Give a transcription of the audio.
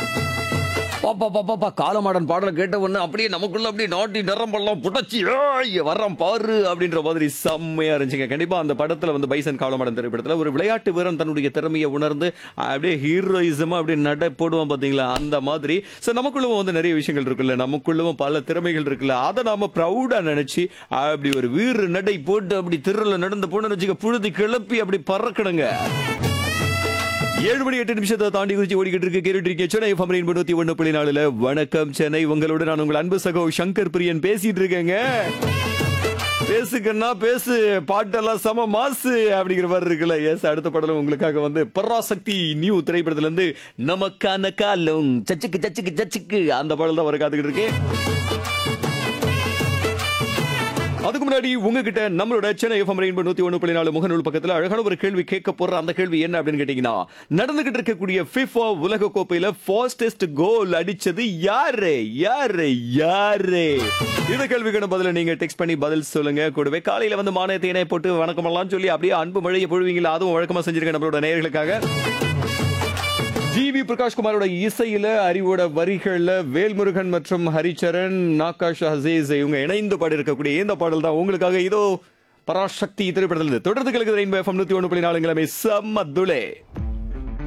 பாப்பா பாப்பா காலமாடன் பாடலை கேட்ட உடனே அப்படியே நமக்குள்ள அப்படியே நாட்டி நிறம்பெல்லாம் புடச்சி ஏய், வர்றான் பாரு அப்படின்ற மாதிரி செம்மையா இருந்துச்சுங்க கண்டிப்பா அந்த படத்துல வந்து பைசன் காலமாடன் திரைப்படத்துல ஒரு விளையாட்டு வீரன் தன்னுடைய திறமையை உணர்ந்து அப்படியே ஹீரோயிசமா அப்படியே நடை போடுவான் பாத்தீங்களா அந்த மாதிரி சோ நமக்குள்ளவும் வந்து நிறைய விஷயங்கள் இருக்குல்ல நமக்குள்ளவும் பல திறமைகள் இருக்குல்ல அதை நாம ப்ரௌடா நினைச்சு அப்படி ஒரு வீறு நடை போட்டு அப்படி திருல நடந்து போன வச்சுக்க புழுதி கிளப்பி அப்படி பறக்கணுங்க ஏழு மணி எட்டு நிமிஷத்தை தாண்டி குறிச்சி ஓடிக்கிட்டு இருக்கு கேட்டுட்டு இருக்கேன் சென்னை எஃப்எம் எண்பத்தி ஒண்ணு புள்ளி நாலுல வணக்கம் சென்னை உங்களோட நான் உங்கள் அன்பு சகோ சங்கர் பிரியன் பேசிட்டு இருக்கேங்க பேசுக்கன்னா பேசு பாட்டெல்லாம் சம மாசு அப்படிங்கிற மாதிரி இருக்குல்ல எஸ் அடுத்த படம் உங்களுக்காக வந்து பராசக்தி நியூ திரைப்படத்துல இருந்து நமக்கான காலம் சச்சுக்கு சச்சுக்கு சச்சுக்கு அந்த பாடல் தான் வர காத்துக்கிட்டு இருக்கேன் அதுக்கு முன்னாடி உங்ககிட்ட நம்மளோட சென்னை எஃப்எம் ரெயின்போ நூத்தி ஒன்று புள்ளி நாலு முகநூல் பக்கத்துல அழகான ஒரு கேள்வி கேட்க போற அந்த கேள்வி என்ன அப்படின்னு கேட்டீங்கன்னா நடந்துகிட்டு இருக்கக்கூடிய ஃபிஃபா உலக கோப்பையில ஃபாஸ்டஸ்ட் கோல் அடிச்சது யாரு யாரு யாரு இந்த கேள்விக்கான பதில நீங்க டெக்ஸ்ட் பண்ணி பதில் சொல்லுங்க கூடவே காலையில வந்து மானிய தேனை போட்டு வணக்கமெல்லாம் சொல்லி அப்படியே அன்பு மழையை பொழுவீங்களா அதுவும் வழக்கமா செஞ்சிருக்க நம்மளோட நேயர்களுக்காக ஜிவி பிரகாஷ்குமாரோட இசையில அறிவோட வரிகள்ல வேல்முருகன் மற்றும் ஹரிச்சரன் நாகாஷ் அசீஸ் இவங்க இணைந்து பாடியிருக்கக்கூடிய இந்த பாடல் தான் உங்களுக்காக இதோ பராசக்தி திரைப்படத்தில் தொடர்ந்து கலக்குது ரெயின்போ எஃப்எம் நூத்தி ஒன்று புள்ளி நாலுங்களமே செம்ம துளே